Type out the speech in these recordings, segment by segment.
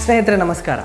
ಸ್ನೇಹಿತರೆ ನಮಸ್ಕಾರ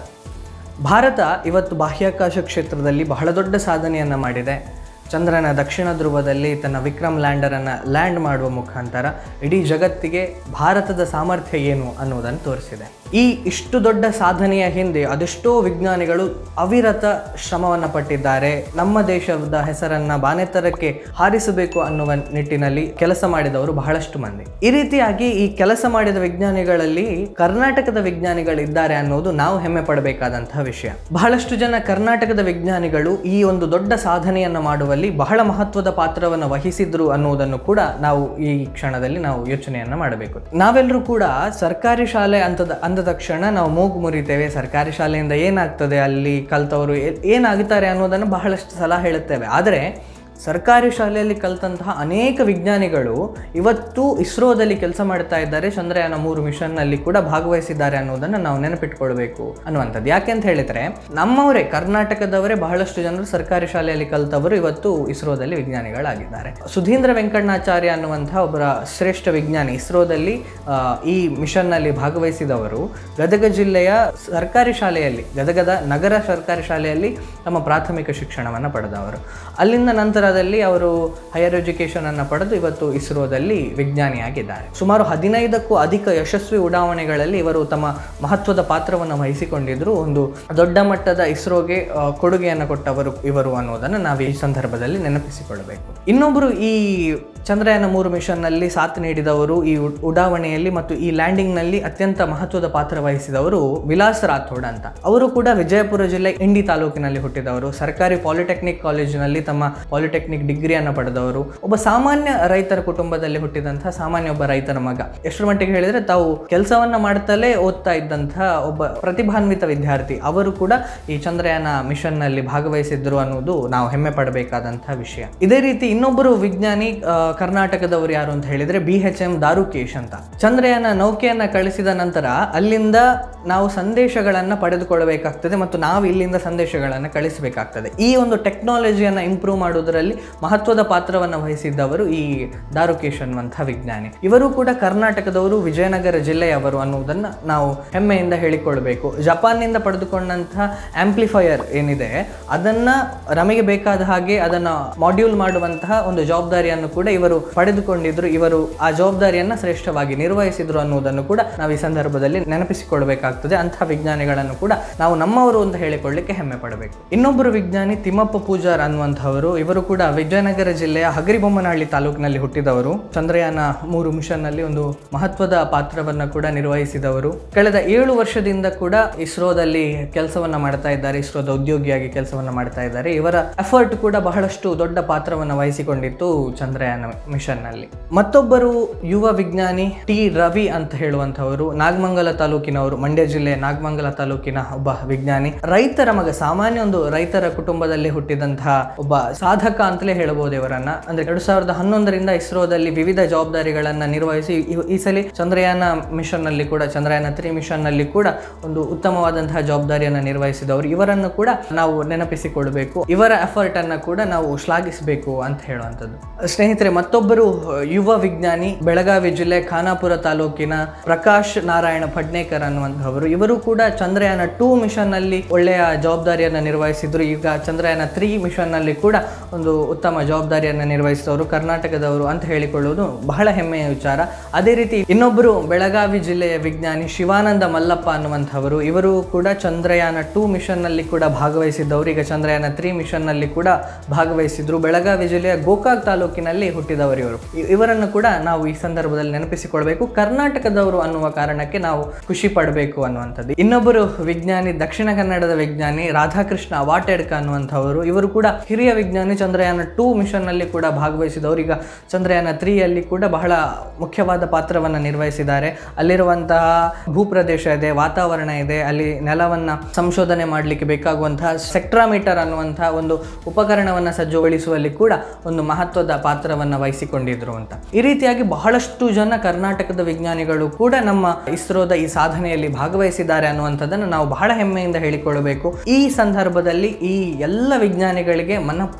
ಭಾರತ ಇವತ್ತು ಬಾಹ್ಯಾಕಾಶ ಕ್ಷೇತ್ರದಲ್ಲಿ ಬಹಳ ದೊಡ್ಡ ಸಾಧನೆಯನ್ನು ಮಾಡಿದೆ ಚಂದ್ರನ ದಕ್ಷಿಣ ಧ್ರುವದಲ್ಲಿ ತನ್ನ ವಿಕ್ರಮ್ ಲ್ಯಾಂಡರನ್ನು ಲ್ಯಾಂಡ್ ಮಾಡುವ ಮುಖಾಂತರ ಇಡೀ ಜಗತ್ತಿಗೆ ಭಾರತದ ಸಾಮರ್ಥ್ಯ ಏನು ಅನ್ನೋದನ್ನು ತೋರಿಸಿದೆ ಈ ಇಷ್ಟು ದೊಡ್ಡ ಸಾಧನೆಯ ಹಿಂದೆ ಅದೆಷ್ಟೋ ವಿಜ್ಞಾನಿಗಳು ಅವಿರತ ಶ್ರಮವನ್ನು ಪಟ್ಟಿದ್ದಾರೆ ನಮ್ಮ ದೇಶದ ಹೆಸರನ್ನ ಬಾನೆತ್ತರಕ್ಕೆ ಹಾರಿಸಬೇಕು ಅನ್ನುವ ನಿಟ್ಟಿನಲ್ಲಿ ಕೆಲಸ ಮಾಡಿದವರು ಬಹಳಷ್ಟು ಮಂದಿ ಈ ರೀತಿಯಾಗಿ ಈ ಕೆಲಸ ಮಾಡಿದ ವಿಜ್ಞಾನಿಗಳಲ್ಲಿ ಕರ್ನಾಟಕದ ವಿಜ್ಞಾನಿಗಳಿದ್ದಾರೆ ಅನ್ನೋದು ನಾವು ಹೆಮ್ಮೆ ಪಡಬೇಕಾದಂತಹ ವಿಷಯ ಬಹಳಷ್ಟು ಜನ ಕರ್ನಾಟಕದ ವಿಜ್ಞಾನಿಗಳು ಈ ಒಂದು ದೊಡ್ಡ ಸಾಧನೆಯನ್ನು ಮಾಡುವಲ್ಲಿ ಬಹಳ ಮಹತ್ವದ ಪಾತ್ರವನ್ನು ವಹಿಸಿದ್ರು ಅನ್ನುವುದನ್ನು ಕೂಡ ನಾವು ಈ ಕ್ಷಣದಲ್ಲಿ ನಾವು ಯೋಚನೆಯನ್ನ ಮಾಡಬೇಕು ನಾವೆಲ್ಲರೂ ಕೂಡ ಸರ್ಕಾರಿ ಶಾಲೆ ಅಂತದ ಅಂದ ತಕ್ಷಣ ನಾವು ಮೂಗು ಮುರಿತೇವೆ ಸರ್ಕಾರಿ ಶಾಲೆಯಿಂದ ಏನಾಗ್ತದೆ ಅಲ್ಲಿ ಕಲ್ತವರು ಏ- ಏನಾಗುತ್ತಾರೆ ಅನ್ನೋದನ್ನು ಬಹಳಷ್ಟು ಸಲ ಹೇಳುತ್ತೇವೆ ಆದರೆ ಸರ್ಕಾರಿ ಶಾಲೆಯಲ್ಲಿ ಕಲಿತಂತಹ ಅನೇಕ ವಿಜ್ಞಾನಿಗಳು ಇವತ್ತು ಇಸ್ರೋದಲ್ಲಿ ಕೆಲಸ ಮಾಡ್ತಾ ಇದ್ದಾರೆ ಚಂದ್ರಯಾನ ಮೂರು ಮಿಷನ್ನಲ್ಲಿ ಕೂಡ ಭಾಗವಹಿಸಿದ್ದಾರೆ ಅನ್ನೋದನ್ನು ನಾವು ನೆನಪಿಟ್ಕೊಳ್ಬೇಕು ಅನ್ನುವಂಥದ್ದು ಯಾಕೆ ಅಂತ ಹೇಳಿದ್ರೆ ನಮ್ಮವರೇ ಕರ್ನಾಟಕದವರೇ ಬಹಳಷ್ಟು ಜನರು ಸರ್ಕಾರಿ ಶಾಲೆಯಲ್ಲಿ ಕಲಿತವರು ಇವತ್ತು ಇಸ್ರೋದಲ್ಲಿ ವಿಜ್ಞಾನಿಗಳಾಗಿದ್ದಾರೆ ಸುಧೀಂದ್ರ ವೆಂಕಣ್ಣಾಚಾರ್ಯ ಅನ್ನುವಂತಹ ಒಬ್ಬರ ಶ್ರೇಷ್ಠ ವಿಜ್ಞಾನಿ ಇಸ್ರೋದಲ್ಲಿ ಆ, ಈ ಮಿಷನ್ನಲ್ಲಿ ಭಾಗವಹಿಸಿದವರು ಗದಗ ಜಿಲ್ಲೆಯ ಸರ್ಕಾರಿ ಶಾಲೆಯಲ್ಲಿ ಗದಗದ ನಗರ ಸರ್ಕಾರಿ ಶಾಲೆಯಲ್ಲಿ ತಮ್ಮ ಪ್ರಾಥಮಿಕ ಶಿಕ್ಷಣವನ್ನು ಪಡೆದವರು ಅಲ್ಲಿಂದ ನಂತರದಲ್ಲಿ ಅವರು ಹೈಯರ್ ಎಜುಕೇಷನ್ ಅನ್ನು ಪಡೆದು ಇವತ್ತು ಇಸ್ರೋದಲ್ಲಿ ವಿಜ್ಞಾನಿಯಾಗಿದ್ದಾರೆ ಸುಮಾರು ಹದಿನೈದಕ್ಕೂ ಅಧಿಕ ಯಶಸ್ವಿ ಉಡಾವಣೆಗಳಲ್ಲಿ ಇವರು ತಮ್ಮ ಮಹತ್ವದ ಪಾತ್ರವನ್ನು ವಹಿಸಿಕೊಂಡಿದ್ರು ಒಂದು ದೊಡ್ಡ ಮಟ್ಟದ ಇಸ್ರೋಗೆ ಆ, ಕೊಡುಗೆಯನ್ನು ಕೊಟ್ಟವರು ಇವರು ಅನ್ನೋದನ್ನು ನಾವು ಈ ಸಂದರ್ಭದಲ್ಲಿ ನೆನಪಿಸಿಕೊಳ್ಳಬೇಕು ಇನ್ನೊಬ್ಬರು ಈ ಚಂದ್ರಯಾನ ಮೂರು ಮಿಷನ್ನಲ್ಲಿ ಸಾಥ್ ನೀಡಿದವರು ಈ ಉ- ಉಡಾವಣೆಯಲ್ಲಿ ಮತ್ತು ಈ ಲ್ಯಾಂಡಿಂಗ್ನಲ್ಲಿ ಅತ್ಯಂತ ಮಹತ್ವದ ಪಾತ್ರ ವಹಿಸಿದವರು ವಿಲಾಸ್ ರಾಥೋಡ್ ಅಂತ ಅವರು ಕೂಡ ವಿಜಯಪುರ ಜಿಲ್ಲೆ ಇಂಡಿ ತಾಲೂಕಿನಲ್ಲಿ ಹುಟ್ಟಿದವರು ಸರ್ಕಾರಿ ಪಾಲಿಟೆಕ್ನಿಕ್ ಕಾಲೇಜಿನಲ್ಲಿ ತಮ್ಮ ಪಾಲಿಟೆಕ್ನಿಕ್ ಡಿಗ್ರಿಯನ್ನು ಪಡೆದವರು ಒಬ್ಬ ಸಾಮಾನ್ಯ ರೈತರ ಕುಟುಂಬದಲ್ಲಿ ಹುಟ್ಟಿದಂತಹ ಸಾಮಾನ್ಯ ಒಬ್ಬ ರೈತರ ಮಗ ಎಷ್ಟರ ಮಟ್ಟಿಗೆ ಹೇಳಿದ್ರೆ ತಾವು ಕೆಲಸವನ್ನ ಮಾಡ್ತಲೇ ಓದ್ತಾ ಇದ್ದಂತಹ ಒಬ್ಬ ಪ್ರತಿಭಾನ್ವಿತ ವಿದ್ಯಾರ್ಥಿ ಅವರು ಕೂಡ ಈ ಚಂದ್ರಯಾನ ಮಿಷನ್ನಲ್ಲಿ ಭಾಗವಹಿಸಿದ್ರು ಅನ್ನೋದು ನಾವು ಹೆಮ್ಮೆ ಪಡಬೇಕಾದಂತಹ ವಿಷಯ ಇದೇ ರೀತಿ ಇನ್ನೊಬ್ಬರು ವಿಜ್ಞಾನಿ ಆ, ಕರ್ನಾಟಕದವರು ಯಾರು ಅಂತ ಹೇಳಿದ್ರೆ ಬಿ ಎಚ್ ಎಂ ದಾರುಕೇಶ್ ಅಂತ ಚಂದ್ರಯಾನ ನೌಕೆಯನ್ನ ಕಳಿಸಿದ ನಂತರ ಅಲ್ಲಿಂದ ನಾವು ಸಂದೇಶಗಳನ್ನು ಪಡೆದುಕೊಳ್ಳಬೇಕಾಗ್ತದೆ ಮತ್ತು ನಾವು ಇಲ್ಲಿಂದ ಸಂದೇಶಗಳನ್ನು ಕಳಿಸಬೇಕಾಗ್ತದೆ ಈ ಒಂದು ಟೆಕ್ನಾಲಜಿಯನ್ನು ಇಂಪ್ರೂವ್ ಮಾಡುವುದರಲ್ಲಿ ಮಹತ್ವದ ಪಾತ್ರವನ್ನು ವಹಿಸಿದ್ದವರು ಈ ದಾರುಕೇಶ್ ಅನ್ನುವಂಥ ವಿಜ್ಞಾನಿ ಇವರು ಕೂಡ ಕರ್ನಾಟಕದವರು ವಿಜಯನಗರ ಜಿಲ್ಲೆಯವರು ಅನ್ನುವುದನ್ನು ನಾವು ಹೆಮ್ಮೆಯಿಂದ ಹೇಳಿಕೊಳ್ಬೇಕು ಜಪಾನ್ನಿಂದ ಪಡೆದುಕೊಂಡಂತಹ ಆಂಪ್ಲಿಫೈಯರ್ ಏನಿದೆ ಅದನ್ನ ನಮಗೆ ಬೇಕಾದ ಹಾಗೆ ಅದನ್ನ ಮಾಡ್ಯೂಲ್ ಮಾಡುವಂತಹ ಒಂದು ಜವಾಬ್ದಾರಿಯನ್ನು ಕೂಡ ಇವರು ಪಡೆದುಕೊಂಡಿದ್ರು ಇವರು ಆ ಜವಾಬ್ದಾರಿಯನ್ನ ಶ್ರೇಷ್ಠವಾಗಿ ನಿರ್ವಹಿಸಿದ್ರು ಅನ್ನುವುದನ್ನು ಕೂಡ ನಾವು ಈ ಸಂದರ್ಭದಲ್ಲಿ ನೆನಪಿಸಿಕೊಳ್ಬೇಕಾಗ್ತದೆ ಅಂತಹ ವಿಜ್ಞಾನಿಗಳನ್ನು ಕೂಡ ನಾವು ನಮ್ಮವರು ಅಂತ ಹೇಳಿಕೊಳ್ಳಿಕ್ಕೆ ಹೆಮ್ಮೆ ಪಡಬೇಕು ಇನ್ನೊಬ್ಬರು ವಿಜ್ಞಾನಿ ತಿಮ್ಮಪ್ಪ ಪೂಜಾರ್ ಅನ್ನುವಂಥವರು ಇವರು ಕೂಡ ವಿಜಯನಗರ ಜಿಲ್ಲೆಯ ಹಗರಿಬೊಮ್ಮನಹಳ್ಳಿ ತಾಲೂಕಿನಲ್ಲಿ ಹುಟ್ಟಿದವರು ಚಂದ್ರಯಾನ ಮೂರು ಮಿಷನ್ನಲ್ಲಿ ಒಂದು ಮಹತ್ವದ ಪಾತ್ರವನ್ನ ಕೂಡ ನಿರ್ವಹಿಸಿದವರು ಕಳೆದ ಏಳು ವರ್ಷದಿಂದ ಕೂಡ ಇಸ್ರೋದಲ್ಲಿ ಕೆಲಸವನ್ನ ಮಾಡ್ತಾ ಇದ್ದಾರೆ ಇಸ್ರೋದ ಉದ್ಯೋಗಿಯಾಗಿ ಕೆಲಸವನ್ನ ಮಾಡ್ತಾ ಇದ್ದಾರೆ ಇವರ ಎಫರ್ಟ್ ಕೂಡ ಬಹಳಷ್ಟು ದೊಡ್ಡ ಪಾತ್ರವನ್ನು ವಹಿಸಿಕೊಂಡಿತ್ತು ಚಂದ್ರಯಾನ ಮಿಷನ್ ನಲ್ಲಿ ಮತ್ತೊಬ್ಬರು ಯುವ ವಿಜ್ಞಾನಿ ಟಿ ರವಿ ಅಂತ ಹೇಳುವಂತವರು ನಾಗಮಂಗಲ ತಾಲೂಕಿನವರು ಮಂಡ್ಯ ಜಿಲ್ಲೆ ನಾಗಮಂಗಲ ತಾಲೂಕಿನ ಒಬ್ಬ ವಿಜ್ಞಾನಿ ರೈತರ ಮಗ ಸಾಮಾನ್ಯ ಒಂದು ರೈತರ ಕುಟುಂಬದಲ್ಲಿ ಹುಟ್ಟಿದಂತಹ ಒಬ್ಬ ಸಾಧಕ ಅಂತಲೇ ಹೇಳಬಹುದು ಇವರನ್ನ ಅಂದ್ರೆ ಎರಡ್ ಸಾವಿರದ ಹನ್ನೊಂದರಿಂದ ಇಸ್ರೋದಲ್ಲಿ ವಿವಿಧ ಜವಾಬ್ದಾರಿಗಳನ್ನ ನಿರ್ವಹಿಸಿ ಈ- ಈ ಸಲ ಚಂದ್ರಯಾನ ಮಿಷನ್ ನಲ್ಲಿ ಕೂಡ ಚಂದ್ರಯಾನ ತ್ರೀ ಮಿಷನ್ ನಲ್ಲಿ ಕೂಡ ಒಂದು ಉತ್ತಮವಾದಂತಹ ಜವಾಬ್ದಾರಿಯನ್ನು ನಿರ್ವಹಿಸಿದವರು ಇವರನ್ನು ಕೂಡ ನಾವು ನೆನಪಿಸಿಕೊಳ್ಬೇಕು ಇವರ ಎಫರ್ಟ್ ಅನ್ನ ಕೂಡ ನಾವು ಶ್ಲಾಘಿಸಬೇಕು ಅಂತ ಹೇಳುವಂಥದ್ದು ಸ್ನೇಹಿತರೆ ಮತ್ತೊಬ್ಬರು ಯುವ ವಿಜ್ಞಾನಿ ಬೆಳಗಾವಿ ಜಿಲ್ಲೆ ಖಾನಾಪುರ ತಾಲೂಕಿನ ಪ್ರಕಾಶ್ ನಾರಾಯಣ ಫಡ್ನೇಕರ್ ಅನ್ನುವಂಥವರು ಇವರು ಕೂಡ ಚಂದ್ರಯಾನ ಟೂ ಮಿಷನ್ ನಲ್ಲಿ ಒಳ್ಳೆಯ ಜವಾಬ್ದಾರಿಯನ್ನು ನಿರ್ವಹಿಸಿದ್ರು ಈಗ ಚಂದ್ರಯಾನ ತ್ರೀ ಮಿಷನ್ ನಲ್ಲಿ ಕೂಡ ಒಂದು ಉತ್ತಮ ಜವಾಬ್ದಾರಿಯನ್ನು ನಿರ್ವಹಿಸಿದವರು ಕರ್ನಾಟಕದವರು ಅಂತ ಹೇಳಿಕೊಳ್ಳುವುದು ಬಹಳ ಹೆಮ್ಮೆಯ ವಿಚಾರ ಅದೇ ರೀತಿ ಇನ್ನೊಬ್ಬರು ಬೆಳಗಾವಿ ಜಿಲ್ಲೆಯ ವಿಜ್ಞಾನಿ ಶಿವಾನಂದ ಮಲ್ಲಪ್ಪ ಅನ್ನುವಂಥವರು ಇವರು ಕೂಡ ಚಂದ್ರಯಾನ ಟೂ ಮಿಷನ್ ನಲ್ಲಿ ಕೂಡ ಭಾಗವಹಿಸಿದ್ದವರು ಈಗ ಚಂದ್ರಯಾನ ತ್ರೀ ಮಿಷನ್ ನಲ್ಲಿ ಕೂಡ ಭಾಗವಹಿಸಿದ್ರು ಬೆಳಗಾವಿ ಜಿಲ್ಲೆಯ ಗೋಕಾಕ್ ತಾಲೂಕಿನಲ್ಲಿ ಹುಟ್ಟಿದವರು ಇವರು ಇ- ಇವರನ್ನು ಕೂಡ ನಾವು ಈ ಸಂದರ್ಭದಲ್ಲಿ ನೆನಪಿಸಿಕೊಳ್ಬೇಕು ಕರ್ನಾಟಕದವರು ಅನ್ನುವ ಕಾರಣಕ್ಕೆ ನಾವು ಖುಷಿ ಪಡಬೇಕು ಅನ್ನುವಂಥದ್ದು ಇನ್ನೊಬ್ಬರು ವಿಜ್ಞಾನಿ ದಕ್ಷಿಣ ಕನ್ನಡದ ವಿಜ್ಞಾನಿ ರಾಧಾಕೃಷ್ಣ ವಾಟೆಡ್ಕ ಅನ್ನುವಂಥವರು ಇವರು ಕೂಡ ಹಿರಿಯ ವಿಜ್ಞಾನಿ ಚಂದ್ರಯಾನ ಟೂ ಮಿಷನ್ ನಲ್ಲಿ ಕೂಡ ಭಾಗವಹಿಸಿದವರು ಈಗ ಚಂದ್ರಯಾನ ತ್ರೀ ಅಲ್ಲಿ ಕೂಡ ಬಹಳ ಮುಖ್ಯವಾದ ಪಾತ್ರವನ್ನು ನಿರ್ವಹಿಸಿದ್ದಾರೆ ಅಲ್ಲಿರುವಂತಹ ಭೂಪ್ರದೇಶ ಇದೆ ವಾತಾವರಣ ಇದೆ ಅಲ್ಲಿ ನೆಲವನ್ನ ಸಂಶೋಧನೆ ಮಾಡಲಿಕ್ಕೆ ಬೇಕಾಗುವಂತಹ ಸೆಕ್ಟ್ರಾಮೀಟರ್ ಅನ್ನುವಂತಹ ಒಂದು ಉಪಕರಣವನ್ನು ಸಜ್ಜುಗೊಳಿಸುವಲ್ಲಿ ಕೂಡ ಒಂದು ಮಹತ್ವದ ಪಾತ್ರವನ್ನು ವಹಿಸಿಕೊಂಡಿದ್ರು ಅಂತ ಈ ರೀತಿಯಾಗಿ ಬಹಳಷ್ಟು ಜನ ಕರ್ನಾಟಕದ ವಿಜ್ಞಾನಿಗಳು ಕೂಡ ನಮ್ಮ ಇಸ್ರೋದ ಈ ಸಾಧನೆಯಲ್ಲಿ ಭಾಗವಹಿಸಿದ್ದಾರೆ ಅನ್ನುವಂಥದ್ದನ್ನು ನಾವು ಬಹಳ ಹೆಮ್ಮೆಯಿಂದ ಹೇಳಿಕೊಳ್ಳಬೇಕು ಈ ಸಂದರ್ಭದಲ್ಲಿ ಈ ಎಲ್ಲ ವಿಜ್ಞಾನಿಗಳಿಗೆ ಮನಃಪೂರ್ತಿಯಾಗಿ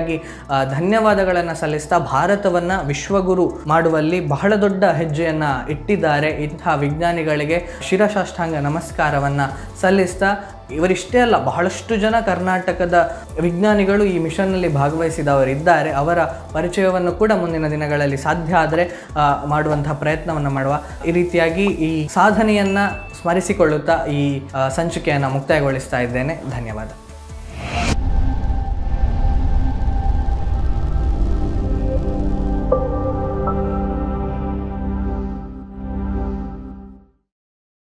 ರೀತಿಯಾಗಿ ಆ, ಧನ್ಯವಾದಗಳನ್ನು ಸಲ್ಲಿಸ್ತಾ ಭಾರತವನ್ನು ವಿಶ್ವಗುರು ಮಾಡುವಲ್ಲಿ ಬಹಳ ದೊಡ್ಡ ಹೆಜ್ಜೆಯನ್ನು ಇಟ್ಟಿದ್ದಾರೆ ಇಂತಹ ವಿಜ್ಞಾನಿಗಳಿಗೆ ಶಿರಸಾಷ್ಟಾಂಗ ನಮಸ್ಕಾರವನ್ನು ಸಲ್ಲಿಸ್ತಾ ಇವರಿಷ್ಟೇ ಅಲ್ಲ ಬಹಳಷ್ಟು ಜನ ಕರ್ನಾಟಕದ ವಿಜ್ಞಾನಿಗಳು ಈ ಮಿಷನ್ನಲ್ಲಿ ಭಾಗವಹಿಸಿದವರಿದ್ದಾರೆ ಅವರ ಪರಿಚಯವನ್ನು ಕೂಡ ಮುಂದಿನ ದಿನಗಳಲ್ಲಿ ಸಾಧ್ಯ ಆದರೆ ಮಾಡುವಂತಹ ಪ್ರಯತ್ನವನ್ನು ಮಾಡುವ ಈ ರೀತಿಯಾಗಿ ಈ ಸಾಧನೆಯನ್ನು ಸ್ಮರಿಸಿಕೊಳ್ಳುತ್ತಾ ಈ ಆ, ಸಂಚಿಕೆಯನ್ನು ಮುಕ್ತಾಯಗೊಳಿಸ್ತಾ ಇದ್ದೇನೆ ಧನ್ಯವಾದ